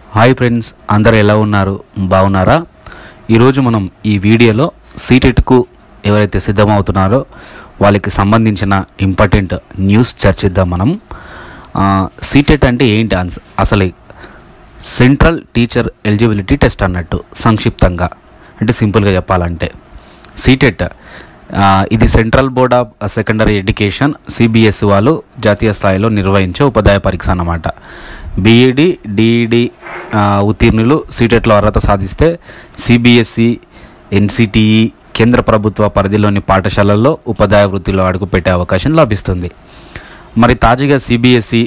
hi friends అందరు ఎలా ఉన్నారు బాగున్నారా ఈరోజు మనం ఈ వీడియోలో సీటెట్కు ఎవరైతే సిద్ధమవుతున్నారో వాళ్ళకి సంబంధించిన ఇంపార్టెంట్ న్యూస్ చర్చిద్దాం మనం సీటెట్ అంటే ఏంటి అన్స్- అసలు సెంట్రల్ టీచర్ ఎలిజిబిలిటీ టెస్ట్ అన్నట్టు సంక్షిప్తంగా అంటే సింపుల్గా చెప్పాలంటే సీటెట్ ఆ, ఇది central board of secondary education CBS వాళ్ళు జాతీయ స్థాయిలో నిర్వహించే ఉపాధ్యాయ పరీక్ష అన్నమాట బీఈడి డిఈడి ఉత్తీర్ణులు సీటెట్లో అర్హత సాధిస్తే సిబిఎస్ఈ ఎన్సిటిఈ కేంద్ర ప్రభుత్వ పరిధిలోని పాఠశాలల్లో ఉపాధ్యాయ వృత్తిలో అడుగుపెట్టే అవకాశం లభిస్తుంది మరి తాజాగా సిబిఎస్ఈ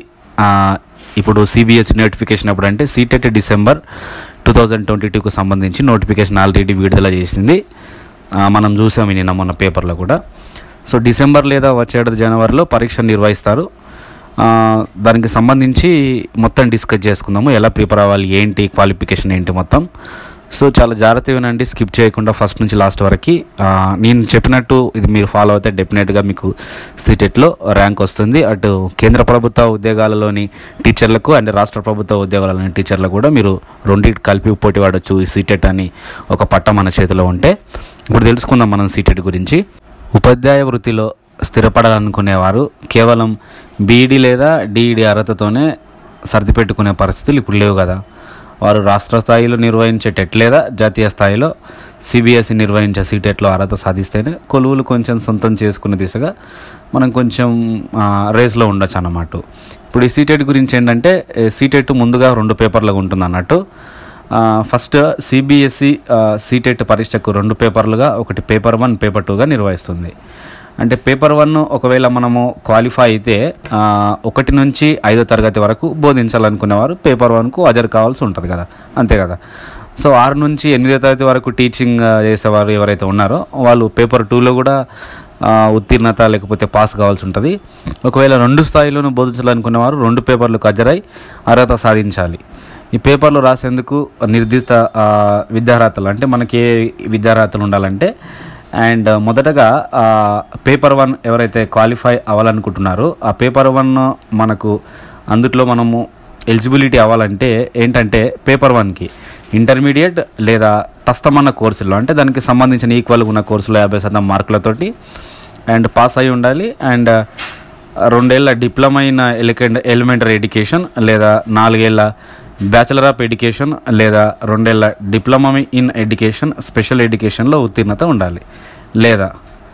ఇప్పుడు సిబిఎస్ఈ నోటిఫికేషన్ అప్పుడు అంటే CTET December two thousand twenty టూకు సంబంధించి నోటిఫికేషన్ ఆల్రెడీ విడుదల చేసింది ఆ, మనం చూసాము నిన్న మొన్న పేపర్లో కూడా సో డిసెంబర్ లేదా వచ్చే ఏడాది జనవరిలో పరీక్ష నిర్వహిస్తారు ఆ, దానికి సంబంధించి మొత్తం డిస్కస్ చేసుకుందాము ఎలా ప్రిపేర్ అవ్వాలి ఏంటి క్వాలిఫికేషన్ ఏంటి మొత్తం సో చాలా జాగ్రత్తగా వినండి స్కిప్ చేయకుండా ఫస్ట్ నుంచి లాస్ట్ వరకు ఆ, నేను చెప్పినట్టు ఇది మీరు ఫాలో అయితే డెఫినెట్గా మీకు సీటెట్లో ర్యాంక్ వస్తుంది అటు కేంద్ర ప్రభుత్వ ఉద్యోగాలలోని టీచర్లకు అండ్ రాష్ట్ర ప్రభుత్వ ఉద్యోగాలలోని టీచర్లకు కూడా మీరు రెండింటి కలిపి పోటీ పడవచ్చు ఈ సీటెట్ అని ఒక పట్ట మన చేతిలో ఉంటే ఇప్పుడు తెలుసుకుందాం మనం సీటెట్ గురించి ఉపాధ్యాయ వృత్తిలో స్థిరపడాలనుకునేవారు కేవలం బీఈడి లేదా డిఈడి అర్హతతోనే సర్ది పెట్టుకునే పరిస్థితులు ఇప్పుడు లేవు కదా వారు రాష్ట్ర స్థాయిలో నిర్వహించే టెట్ లేదా జాతీయ స్థాయిలో సిబిఎస్ఈ నిర్వహించే సీటెట్లో అర్హత సాధిస్తేనే కొలువులు కొంచెం సొంతం చేసుకునే దిశగా మనం కొంచెం ఆ, రేస్లో ఉండొచ్చు అన్నమాట ఇప్పుడు ఈ సీటెట్ గురించి ఏంటంటే ఏ, సీటెట్ ముందుగా రెండు పేపర్లుగా ఉంటుంది అన్నట్టు ఆ, ఫస్ట్ సిబిఎస్ఈ సీటెట్ పరీక్షకు రెండు పేపర్లుగా ఒకటి పేపర్ వన్ పేపర్ టూగా నిర్వహిస్తుంది అంటే పేపర్ వన్ ఒకవేళ మనము క్వాలిఫై అయితే ఆ, ఒకటి నుంచి ఐదో తరగతి వరకు బోధించాలనుకునేవారు పేపర్ వన్కు హాజరు కావాల్సి ఉంటుంది కదా అంతే కదా సో ఆరు నుంచి ఎనిమిదో తరగతి వరకు టీచింగ్ ఆ, చేసేవారు ఎవరైతే ఉన్నారో వాళ్ళు పేపర్ టూలో కూడా ఆ, ఉత్తీర్ణత లేకపోతే పాస్ కావాల్సి ఉంటుంది ఒకవేళ రెండు స్థాయిలోనూ బోధించాలనుకునేవారు రెండు పేపర్లకు హాజరై అర్హత సాధించాలి ఈ పేపర్లు రాసేందుకు నిర్దిష్ట ఆ, విద్యార్హతలు అంటే మనకి ఏ విద్యార్హతలు ఉండాలంటే అండ్ మొదటగా ఆ, పేపర్ వన్ ఎవరైతే క్వాలిఫై అవ్వాలనుకుంటున్నారో ఆ పేపర్ వన్ మనకు అందుట్లో మనము ఎలిజిబిలిటీ అవ్వాలంటే ఏంటంటే పేపర్ వన్కి ఇంటర్మీడియట్ లేదా తస్తమన్న కోర్సుల్లో అంటే దానికి సంబంధించిన ఈక్వల్గా ఉన్న కోర్సులో యాభై శాతం మార్కులతోటి అండ్ పాస్ అయి ఉండాలి అండ్ రెండేళ్ల డిప్లొమా ఇన్ ఎలికెండ్ ఎలిమెంటరీ ఎడ్యుకేషన్ లేదా నాలుగేళ్ల బ్యాచిలర్ ఆఫ్ ఎడ్యుకేషన్ లేదా రెండేళ్ల డిప్లొమా ఇన్ ఎడ్యుకేషన్ స్పెషల్ ఎడ్యుకేషన్లో ఉత్తీర్ణత ఉండాలి లేదా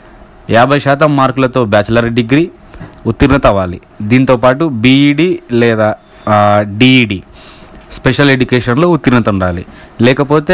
యాభై శాతం మార్కులతో బ్యాచిలర్ డిగ్రీ ఉత్తీర్ణత అవ్వాలి దీంతోపాటు బీఈడి లేదా డిఈడి స్పెషల్ ఎడ్యుకేషన్లో ఉత్తీర్ణత ఉండాలి లేకపోతే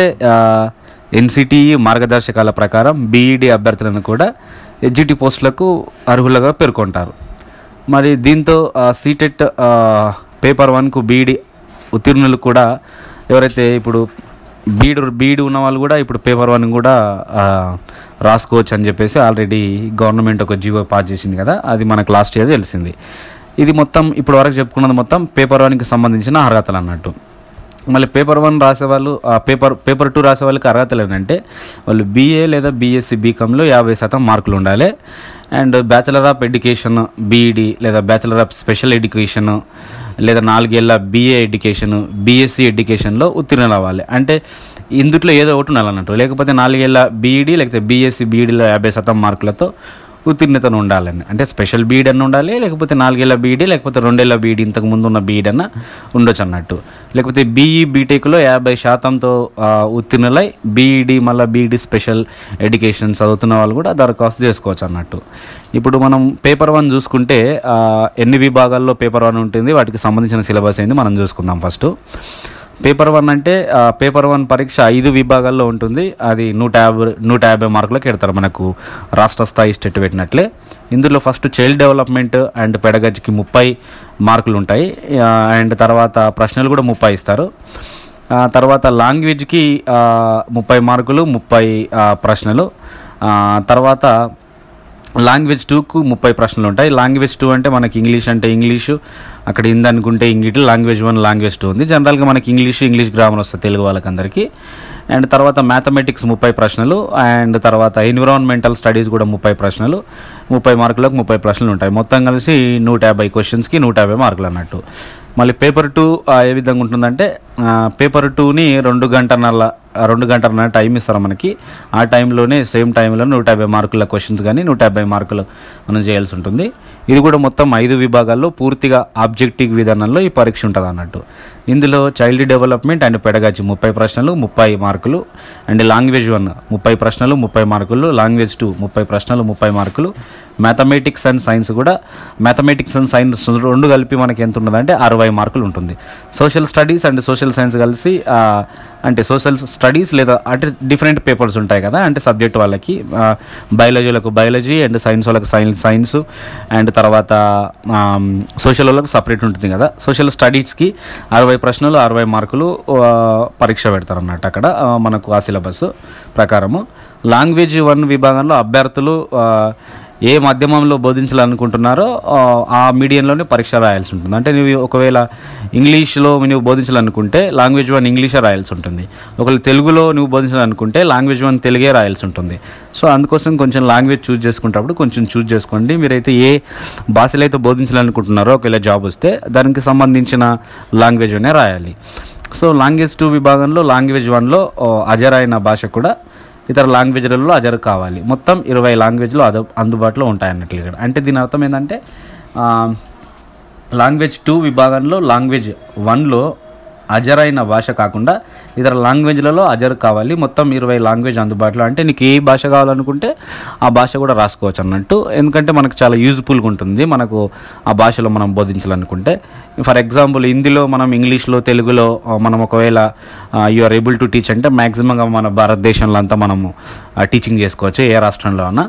ఎన్సిటిఈ మార్గదర్శకాల ప్రకారం బీఈడి అభ్యర్థులను కూడా ఎడ్జిటి పోస్టులకు అర్హులుగా పేర్కొంటారు మరి దీంతో సీటెట్ పేపర్ వన్కు బీఈడి ఉత్తీర్ణులు కూడా ఎవరైతే ఇప్పుడు బీడు బీడు ఉన్న వాళ్ళు కూడా ఇప్పుడు పేపర్ వన్ కూడా ఆ, రాసుకోవచ్చు అని చెప్పేసి ఆల్రెడీ గవర్నమెంట్ ఒక జీవో పాస్ చేసింది కదా అది మనకు లాస్ట్ ఇయర్ తెలిసింది ఇది మొత్తం ఇప్పుడు వరకు చెప్పుకున్నది మొత్తం పేపర్ వన్కి సంబంధించిన అర్హతలు అన్నట్టు మళ్ళీ పేపర్ వన్ రాసే వాళ్ళు ఆ పేపర్ పేపర్ టూ రాసే వాళ్ళకి అర్హతలు ఏంటంటే వాళ్ళు బీఏ లేదా బీఎస్సీ బీకామ్లో యాభై శాతం మార్కులు ఉండాలి and bachelor of education BEd లేదా బ్యాచిలర్ ఆఫ్ స్పెషల్ ఎడ్యుకేషన్ లేదా నాలుగేళ్ల బీఏ ఎడ్యుకేషన్ బీఎస్సీ ఎడ్యుకేషన్లో ఉత్తీర్ణులు అవ్వాలి అంటే ఇందుట్లో ఏదో ఒకటి ఉండాలన్నట్టు లేకపోతే నాలుగేళ్ల బీఈడి లేకపోతే బీఎస్సీ బీఈడిలో యాభై శాతం మార్కులతో ఉత్తీర్ణతను ఉండాలని అంటే స్పెషల్ బీఈడ్ అన్న ఉండాలి లేకపోతే నాలుగేళ్ల బీఈడి లేకపోతే రెండేళ్ల బీఈడి ఇంతకు ముందు ఉన్న బీఈడ్ అన్న ఉండొచ్చు అన్నట్టు లేకపోతే బీఈ బీటెక్లో యాభై శాతంతో ఆ, ఉత్తీర్ణులై బీఈడి మళ్ళీ బీఈడి స్పెషల్ ఎడ్యుకేషన్ చదువుతున్న వాళ్ళు కూడా దరఖాస్తు చేసుకోవచ్చు అన్నట్టు ఇప్పుడు మనం పేపర్ వన్ చూసుకుంటే ఆ, ఎన్ని విభాగాల్లో పేపర్ వన్ ఉంటుంది వాటికి సంబంధించిన సిలబస్ ఏంది మనం చూసుకుందాం ఫస్ట్ పేపర్ వన్ అంటే ఆ, పేపర్ వన్ పరీక్ష ఐదు విభాగాల్లో ఉంటుంది అది నూట యాభై నూట యాభై మార్కులకు పెడతారు మనకు రాష్ట్ర స్థాయి స్టెట్ పెట్టినట్లే ఇందులో ఫస్ట్ చైల్డ్ డెవలప్మెంట్ అండ్ పెడగజ్కి ముప్పై మార్కులు ఉంటాయి ఆ, అండ్ తర్వాత ప్రశ్నలు కూడా ముప్పై ఇస్తారు ఆ, తర్వాత లాంగ్వేజ్కి ఆ, ముప్పై మార్కులు ముప్పై ఆ, ప్రశ్నలు ఆ, తర్వాత లాంగ్వేజ్ టూకు ముప్పై ప్రశ్నలు ఉంటాయి లాంగ్వేజ్ టూ అంటే మనకి ఇంగ్లీష్ అంటే ఇంగ్లీషు అక్కడ హిందీ అనుకుంటే English language one language two ఉంది జనరల్గా మనకి ఇంగ్లీష్ ఇంగ్లీష్ గ్రామర్ వస్తుంది తెలుగు వాళ్ళకందరికీ అండ్ తర్వాత మ్యాథమెటిక్స్ ముప్పై ప్రశ్నలు అండ్ తర్వాత ఎన్విరాన్మెంటల్ స్టడీస్ కూడా ముప్పై ప్రశ్నలు ముప్పై మార్కులకు ముప్పై ప్రశ్నలు ఉంటాయి మొత్తం కలిసి నూట యాభై క్వశ్చన్స్కి నూట యాభై మార్కులు అన్నట్టు మళ్ళీ పేపర్ టూ ఏ విధంగా ఉంటుందంటే ఆ, పేపర్ టూని రెండు గంటన్నర రెండు గంటన్నర టైం ఇస్తారు మనకి ఆ టైంలోనే సేమ్ టైంలో నూట యాభై మార్కుల క్వశ్చన్స్ కానీ నూట యాభై మార్కులు మనం చేయాల్సి ఉంటుంది ఇది కూడా మొత్తం ఐదు విభాగాల్లో పూర్తిగా ఆబ్జెక్టివ్ విధానంలో ఈ పరీక్ష ఉంటుంది అన్నట్టు ఇందులో చైల్డ్ డెవలప్మెంట్ అండ్ పెడగాచి ముప్పై ప్రశ్నలు ముప్పై మార్కులు అండ్ లాంగ్వేజ్ వన్ ముప్పై ప్రశ్నలు ముప్పై మార్కులు లాంగ్వేజ్ టూ ముప్పై ప్రశ్నలు ముప్పై మార్కులు మ్యాథమెటిక్స్ అండ్ సైన్స్ కూడా మ్యాథమెటిక్స్ అండ్ సైన్స్ రెండు కలిపి మనకి ఎంత ఉంటుందంటే అరవై మార్కులు ఉంటుంది social studies and social science కలిసి ఆ, అంటే సోషల్ స్టడీస్ లేదా అంటే డిఫరెంట్ పేపర్స్ ఉంటాయి కదా అంటే సబ్జెక్ట్ వాళ్ళకి బయాలజీలకు బయాలజీ అండ్ సైన్స్ వాళ్ళకి సైన్స్ సైన్స్ అండ్ తర్వాత సోషల్ వాళ్ళకి సపరేట్ ఉంటుంది కదా సోషల్ స్టడీస్కి అరవై ప్రశ్నలు అరవై మార్కులు ఆ, పరీక్ష పెడతారు అన్నట్టు అక్కడ ఆ, మనకు ఆ సిలబస్ ప్రకారము లాంగ్వేజ్ వన్ విభాగంలో అభ్యర్థులు ఆ, ఏ మాధ్యమంలో బోధించాలనుకుంటున్నారో ఆ, ఆ మీడియంలోనే పరీక్ష రాయాల్సి ఉంటుంది అంటే నువ్వు ఒకవేళ ఇంగ్లీష్లో నువ్వు బోధించాలనుకుంటే లాంగ్వేజ్ వన్ ఇంగ్లీషే రాయాల్సి ఉంటుంది ఒకవేళ తెలుగులో నువ్వు బోధించాలనుకుంటే లాంగ్వేజ్ వన్ తెలుగే రాయాల్సి ఉంటుంది సో అందుకోసం కొంచెం లాంగ్వేజ్ చూస్ చేసుకునేటప్పుడు కొంచెం చూస్ చేసుకోండి మీరైతే ఏ భాషలో అయితే బోధించాలనుకుంటున్నారో ఒకవేళ జాబ్ వస్తే దానికి సంబంధించిన లాంగ్వేజ్ అనే రాయాలి సో లాంగ్వేజ్ టూ విభాగంలో లాంగ్వేజ్ వన్లో అజరైన భాష కూడా ఇతర లాంగ్వేజ్లలో అజరు కావాలి మొత్తం ఇరవై లాంగ్వేజ్లు అద అందుబాటులో ఉంటాయి అన్నట్లు ఇక్కడ అంటే దీని అర్థం ఏంటంటే ఆ, లాంగ్వేజ్ టూ విభాగంలో లాంగ్వేజ్ వన్లో అజరైన భాష కాకుండా ఇతర లాంగ్వేజ్లలో అజర్ కావాలి మొత్తం ఇరవై లాంగ్వేజ్ అందుబాటులో అంటే నీకు ఏ భాష కావాలనుకుంటే ఆ భాష కూడా రాసుకోవచ్చు అన్నట్టు ఎందుకంటే మనకు చాలా యూజ్ఫుల్గా ఉంటుంది మనకు ఆ భాషలో మనం బోధించాలనుకుంటే ఫర్ ఎగ్జాంపుల్ హిందీలో మనం ఇంగ్లీష్లో తెలుగులో ఆ, మనం ఒకవేళ you are able to teach అంటే మ్యాక్సిమంగా మన భారతదేశంలో అంతా మనము టీచింగ్ చేసుకోవచ్చు ఏ రాష్ట్రంలో అన్నా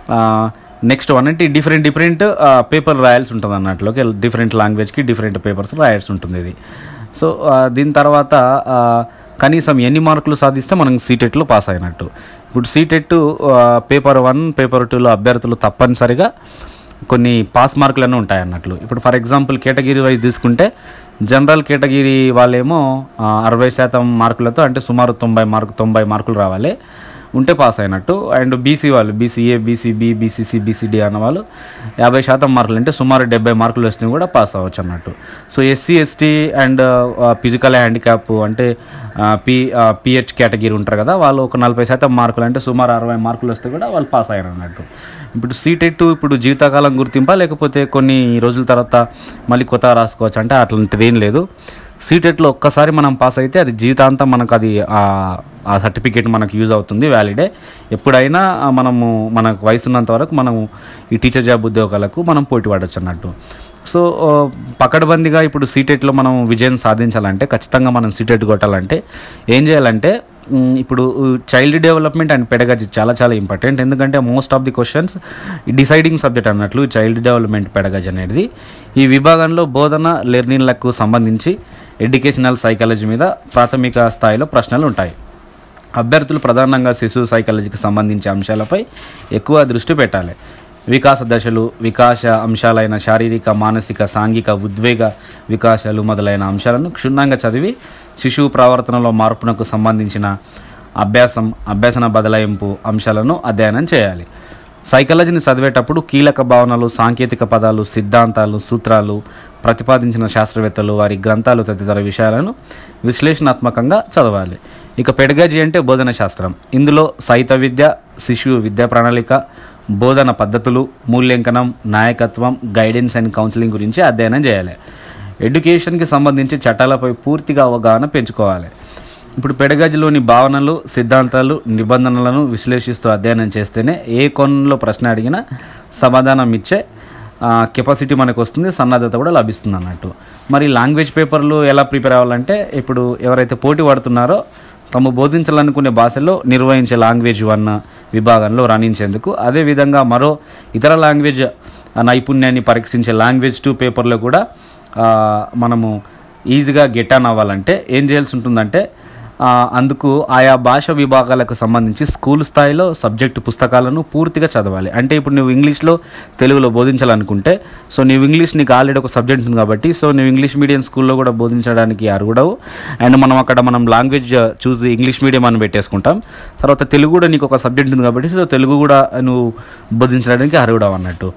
నెక్స్ట్ వన్ అంటే డిఫరెంట్ డిఫరెంట్ పేపర్ రాయాల్సి ఉంటుంది అన్నట్లు డిఫరెంట్ లాంగ్వేజ్కి డిఫరెంట్ పేపర్స్ రాయాల్సి ఉంటుంది ఇది సో ఆ, దీని తర్వాత ఆ, కనీసం ఎన్ని మార్కులు సాధిస్తే మనం సీటెట్లో పాస్ అయినట్టు ఇప్పుడు సీటెట్ పేపర్ వన్ పేపర్ టూలో అభ్యర్థులు తప్పనిసరిగా కొన్ని పాస్ మార్కులను ఉంటాయి అన్నట్లు ఇప్పుడు ఫర్ ఎగ్జాంపుల్ కేటగిరీ వైజ్ తీసుకుంటే జనరల్ కేటగిరీ వాళ్ళేమో ఆ, అరవై శాతం మార్కులతో అంటే సుమారు తొంభై మార్కు తొంభై మార్కులు రావాలి ఉంటే పాస్ అయినట్టు అండ్ బీసీ వాళ్ళు బీసీఏ బీసీబీ బీసీసీ బీసీడీ అన్న వాళ్ళు యాభై శాతం మార్కులు అంటే సుమారు డెబ్బై మార్కులు వచ్చినా కూడా పాస్ అవ్వచ్చు అన్నట్టు so SC ST and physical handicap అంటే పి పిహెచ్ కేటగిరీ ఉంటారు కదా వాళ్ళు ఒక నలభై శాతం మార్కులు అంటే సుమారు అరవై మార్కులు వస్తే కూడా వాళ్ళు పాస్ అయ్యారు అన్నట్టు ఇప్పుడు సీటెట్ ఇప్పుడు జీవితకాలం గుర్తింపా లేకపోతే కొన్ని రోజుల తర్వాత మళ్ళీ కొత్త రాసుకోవచ్చు అంటే అట్లాంటిది ఏం లేదు సీటెట్లో ఒక్కసారి మనం పాస్ అయితే అది జీవితాంతం మనకు అది ఆ- ఆ సర్టిఫికేట్ మనకు యూజ్ అవుతుంది వ్యాలిడే ఎప్పుడైనా ఆ, మనము మనకు వయసు ఉన్నంత వరకు మనము ఈ టీచర్ జాబ్ ఉద్యోగాలకు మనం పోటీ పడవచ్చు అన్నట్టు సో ఆ, పకడ్బందీగా ఇప్పుడు సీటెట్లో మనం విజయం సాధించాలంటే ఖచ్చితంగా మనం సీటెట్ కొట్టాలంటే ఏం చేయాలంటే మ్, ఇప్పుడు చైల్డ్ డెవలప్మెంట్ అండ్ పెడగాజీ చాలా చాలా ఇంపార్టెంట్ ఎందుకంటే most of the questions deciding subject అన్నట్లు చైల్డ్ డెవలప్మెంట్ పెడగాజీ అనేది ఈ విభాగంలో బోధన లెర్నింగ్లకు సంబంధించి ఎడ్యుకేషనల్ సైకాలజీ మీద ప్రాథమిక స్థాయిలో ప్రశ్నలు ఉంటాయి అభ్యర్థులు ప్రధానంగా శిశు సైకాలజీకి సంబంధించిన అంశాలపై ఎక్కువ దృష్టి పెట్టాలి వికాస దశలు వికాస అంశాలైన శారీరక మానసిక సాంఘిక ఉద్వేగ వికాసాలు మొదలైన అంశాలను క్షుణ్ణంగా చదివి శిశువు ప్రవర్తనలో మార్పునకు సంబంధించిన అభ్యాసం అభ్యసన బదలాయింపు అంశాలను అధ్యయనం చేయాలి సైకాలజీని చదివేటప్పుడు కీలక భావనలు సాంకేతిక పదాలు సిద్ధాంతాలు సూత్రాలు ప్రతిపాదించిన శాస్త్రవేత్తలు వారి గ్రంథాలు తదితర విషయాలను విశ్లేషణాత్మకంగా చదవాలి ఇక పెడగాజీ అంటే బోధన శాస్త్రం ఇందులో సైత విద్య శిశువు విద్యా ప్రణాళిక బోధన పద్ధతులు మూల్యాంకనం నాయకత్వం గైడెన్స్ అండ్ కౌన్సిలింగ్ గురించి అధ్యయనం చేయాలి ఎడ్యుకేషన్కి సంబంధించి చట్టాలపై పూర్తిగా అవగాహన పెంచుకోవాలి ఇప్పుడు పెడగజిలోని భావనలు సిద్ధాంతాలు నిబంధనలను విశ్లేషిస్తూ అధ్యయనం చేస్తేనే ఏ కోణంలో ప్రశ్న అడిగినా సమాధానం ఇచ్చే కెపాసిటీ మనకు వస్తుంది సన్నద్ధత కూడా లభిస్తుంది అన్నట్టు మరి లాంగ్వేజ్ పేపర్లు ఎలా ప్రిపేర్ అవ్వాలంటే ఇప్పుడు ఎవరైతే పోటీ పడుతున్నారో తాము బోధించాలనుకునే భాషలో నిర్వహించే లాంగ్వేజ్ వన్ విభాగంలో రాణించేందుకు అదేవిధంగా మరో ఇతర లాంగ్వేజ్ నైపుణ్యాన్ని పరీక్షించే లాంగ్వేజ్ టూ పేపర్లో కూడా ఆ, మనము ఈజీగా గెట్ ఆన్ అవ్వాలంటే ఏం చేయాల్సి ఉంటుందంటే ఆ, అందుకు ఆయా భాష విభాగాలకు సంబంధించి స్కూల్ స్థాయిలో సబ్జెక్టు పుస్తకాలను పూర్తిగా చదవాలి అంటే ఇప్పుడు నువ్వు ఇంగ్లీష్లో తెలుగులో బోధించాలనుకుంటే సో నువ్వు ఇంగ్లీష్ నీకు ఆల్రెడీ ఒక సబ్జెక్ట్ ఉంది కాబట్టి సో నువ్వు ఇంగ్లీష్ మీడియం స్కూల్లో కూడా బోధించడానికి అర్హుడవు అండ్ మనం అక్కడ మనం లాంగ్వేజ్ చూసి ఇంగ్లీష్ మీడియం అని పెట్టేసుకుంటాం తర్వాత తెలుగు కూడా నీకు ఒక సబ్జెక్ట్ ఉంది కాబట్టి సో తెలుగు కూడా నువ్వు బోధించడానికి అర్హుడవు అన్నట్టు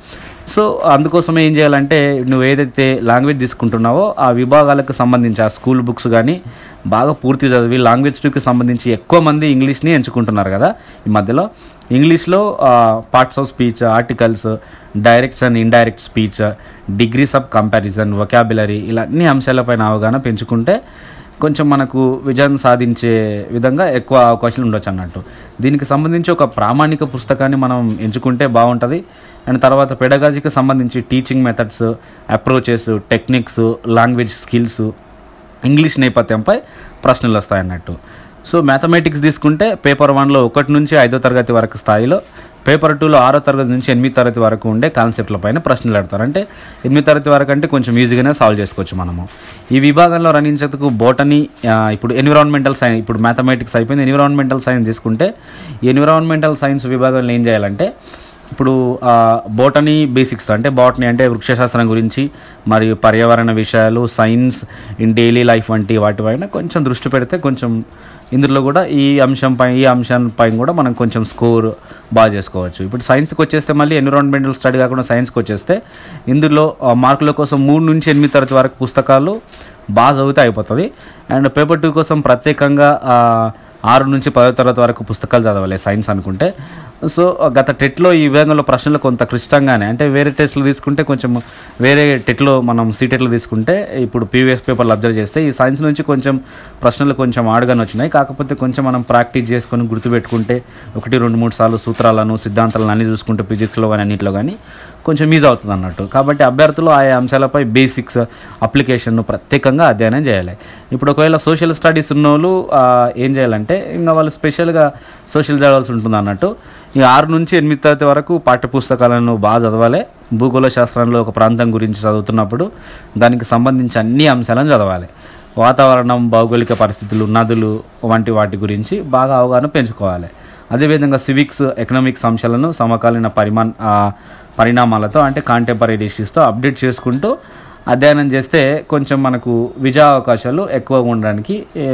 సో అందుకోసం ఏం చేయాలంటే నువ్వు ఏదైతే లాంగ్వేజ్ తీసుకుంటున్నావో ఆ విభాగాలకు సంబంధించి ఆ స్కూల్ బుక్స్ కానీ బాగా పూర్తి చదివి లాంగ్వేజ్ టూకి సంబంధించి ఎక్కువ మంది ఇంగ్లీష్ని ఎంచుకుంటున్నారు కదా ఈ మధ్యలో ఇంగ్లీష్లో parts of speech articles directs and indirect speech degrees of comparison vocabulary ఇలా అన్ని అంశాలపైన అవగాహన పెంచుకుంటే కొంచెం మనకు విజయం సాధించే విధంగా ఎక్కువ అవకాశాలు ఉండొచ్చు అన్నట్టు దీనికి సంబంధించి ఒక ప్రామాణిక పుస్తకాన్ని మనం ఎంచుకుంటే బాగుంటుంది అండ్ తర్వాత పెడగాజీకి సంబంధించి teaching methods approaches techniques language skills English నేపథ్యంపై ప్రశ్నలు వస్తాయి అన్నట్టు సో మ్యాథమెటిక్స్ తీసుకుంటే పేపర్ వన్లో ఒకటి నుంచి ఐదో తరగతి వరకు స్థాయిలో పేపర్ టూలో ఆరో తరగతి నుంచి ఎనిమిది తరగతి వరకు ఉండే కాన్సెప్ట్ల పైన ప్రశ్నలు అడతారు అంటే ఎనిమిది తరగతి వరకు అంటే కొంచెం ఈజీగానే సాల్వ్ చేసుకోవచ్చు మనము ఈ విభాగంలో రన్నించేందుకు బోటనీ ఆ, ఇప్పుడు ఎన్విరాన్మెంటల్ సైన్స్ ఇప్పుడు మ్యాథమెటిక్స్ అయిపోయింది ఎన్విరాన్మెంటల్ సైన్స్ తీసుకుంటే ఈ ఎన్విరాన్మెంటల్ సైన్స్ విభాగంలో ఏం చేయాలంటే ఇప్పుడు బోటనీ బేసిక్స్ అంటే బాటనీ అంటే వృక్షశాస్త్రం గురించి మరియు పర్యావరణ విషయాలు సైన్స్ ఇన్ డైలీ లైఫ్ వంటి వాటిపైన కొంచెం దృష్టి పెడితే కొంచెం ఇందులో కూడా ఈ అంశంపై ఈ అంశంపై కూడా మనం కొంచెం స్కోర్ బాగా చేసుకోవచ్చు ఇప్పుడు సైన్స్కి వచ్చేస్తే మళ్ళీ ఎన్విరాన్మెంటల్ స్టడీ కాకుండా సైన్స్కి వచ్చేస్తే ఇందులో ఆ, మార్కుల కోసం మూడు నుంచి ఎనిమిది తరగతి వరకు పుస్తకాలు బాగా చదివితే అయిపోతుంది అండ్ పేపర్ టూ కోసం ప్రత్యేకంగా ఆ, ఆరు నుంచి పదో తరగతి వరకు పుస్తకాలు చదవాలి సైన్స్ అనుకుంటే సో గత టెట్లో ఈ విభాగంలో ప్రశ్నలు కొంత క్లిష్టంగానే అంటే వేరే టెస్ట్లు తీసుకుంటే కొంచెం వేరే టెట్లో మనం సీటెట్లు తీసుకుంటే ఇప్పుడు పీవీఎస్ పేపర్లు అబ్జర్వ్ చేస్తే ఈ సైన్స్ నుంచి కొంచెం ప్రశ్నలు కొంచెం ఆడుగానే వచ్చినాయి కాకపోతే కొంచెం మనం ప్రాక్టీస్ చేసుకొని గుర్తుపెట్టుకుంటే ఒకటి రెండు మూడు సార్లు సూత్రాలను సిద్ధాంతాలను అన్ని చూసుకుంటే ఫిజిక్స్లో కానీ అన్నింటిలో కానీ కొంచెం ఈజీ అవుతుంది అన్నట్టు కాబట్టి అభ్యర్థులు ఆయా అంశాలపై బేసిక్స్ అప్లికేషన్ను ప్రత్యేకంగా అధ్యయనం చేయాలి ఇప్పుడు ఒకవేళ సోషల్ స్టడీస్ ఉన్న వాళ్ళు ఆ, ఏం చేయాలంటే ఇంకా వాళ్ళు స్పెషల్గా సోషల్ చదవాల్సి ఉంటుంది అన్నట్టు ఈ ఆరు నుంచి ఎనిమిది తరగతి వరకు పాఠ్యపుస్తకాలను బాగా చదవాలి భూగోళ శాస్త్రంలో ఒక ప్రాంతం గురించి చదువుతున్నప్పుడు దానికి సంబంధించి అన్ని అంశాలను చదవాలి వాతావరణం భౌగోళిక పరిస్థితులు నదులు వంటి వాటి గురించి బాగా అవగాహన పెంచుకోవాలి అదేవిధంగా సివిక్స్ ఎకనామిక్స్ అంశాలను సమకాలీన పరిమాణ ఆ, పరిణామాలతో అంటే కాంటెంపరీ డిషెస్తో అప్డేట్ చేసుకుంటూ అధ్యయనం చేస్తే కొంచెం మనకు విజయ అవకాశాలు ఎక్కువగా ఉండడానికి ఏ,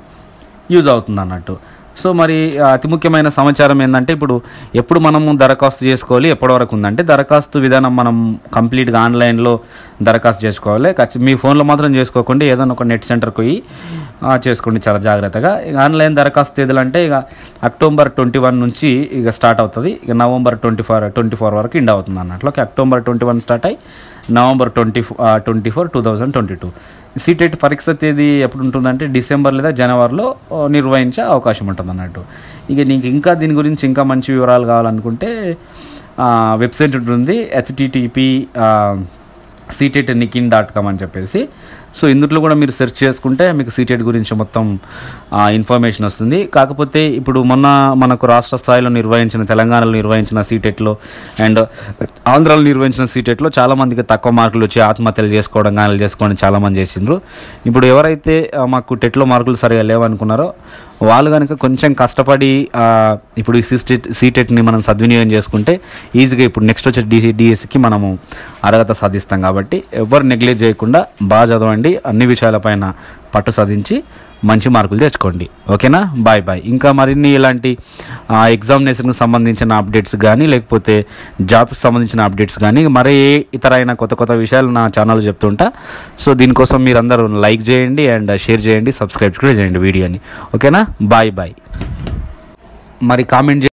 యూజ్ అవుతుంది అన్నట్టు సో మరి ఆ, అతి ముఖ్యమైన సమాచారం ఏంటంటే ఇప్పుడు ఎప్పుడు మనము దరఖాస్తు చేసుకోవాలి ఎప్పటి వరకు ఉందంటే దరఖాస్తు విధానం మనం కంప్లీట్గా ఆన్లైన్లో దరఖాస్తు చేసుకోవాలి ఖచ్చి మీ ఫోన్లో మాత్రం చేసుకోకుండా ఏదైనా ఒక నెట్ సెంటర్కి పోయి ఆ, చేసుకోండి చాలా జాగ్రత్తగా ఇక ఆన్లైన్ దరఖాస్తు తేదీలు అంటే ఇక అక్టోబర్ ట్వంటీ వన్ నుంచి ఇక స్టార్ట్ అవుతుంది ఇక November twenty four twenty four వరకు ఎండ్ అవుతుంది అన్నట్లు okay October twenty one start అయ్యి November twenty twenty four two thousand twenty two CTET పరీక్ష తేదీ ఎప్పుడు ఉంటుందంటే డిసెంబర్ లేదా జనవరిలో ఆ, నిర్వహించే అవకాశం ఉంటుంది అన్నట్టు ఇక నీకు ఇంకా దీని గురించి ఇంకా మంచి వివరాలు కావాలనుకుంటే ఆ, వెబ్సైట్ ఉంటుంది HTTP CTET nic in dot com అని చెప్పేసి సో ఇందులో కూడా మీరు సెర్చ్ చేసుకుంటే మీకు సీటెట్ గురించి మొత్తం ఆ, ఇన్ఫర్మేషన్ వస్తుంది కాకపోతే ఇప్పుడు మొన్న మనకు రాష్ట్ర స్థాయిలో నిర్వహించిన తెలంగాణలో నిర్వహించిన సీటెట్లో అండ్ ఆంధ్రాలో నిర్వహించిన సీటెట్లో చాలా మందికి తక్కువ మార్కులు వచ్చి ఆత్మహత్యలు చేసుకోవడం కానీ చేసుకోవడం చాలా మంది చేసిండ్రు ఇప్పుడు ఎవరైతే ఆ, మాకు టెట్లో మార్కులు సరిగా లేవనుకున్నారో వాళ్ళు కనుక కొంచెం కష్టపడి ఆ, ఇప్పుడు ఈ సీటెట్ సీటెట్ని మనం సద్వినియోగం చేసుకుంటే ఈజీగా ఇప్పుడు నెక్స్ట్ వచ్చే డిసి డిఎస్సికి మనము అర్హత సాధిస్తాం కాబట్టి ఎవరు నెగ్లెక్ట్ చేయకుండా బాగా చదవండి అన్ని విషయాలపైన పట్టు సాధించి మంచి మార్కులు తెచ్చుకోండి ఓకేనా బాయ్ బాయ్ ఇంకా మరిన్ని ఇలాంటి ఎగ్జామినేషన్కి సంబంధించిన అప్డేట్స్ కానీ లేకపోతే జాబ్కి సంబంధించిన అప్డేట్స్ కానీ మరే ఏ ఇతరైన కొత్త కొత్త విషయాలు నా ఛానల్ చెప్తుంటా సో దీనికోసం మీరు అందరూ లైక్ చేయండి అండ్ షేర్ చేయండి సబ్స్క్రైబ్ కూడా చేయండి వీడియోని ఓకేనా బాయ్ బాయ్ మరి కామెంట్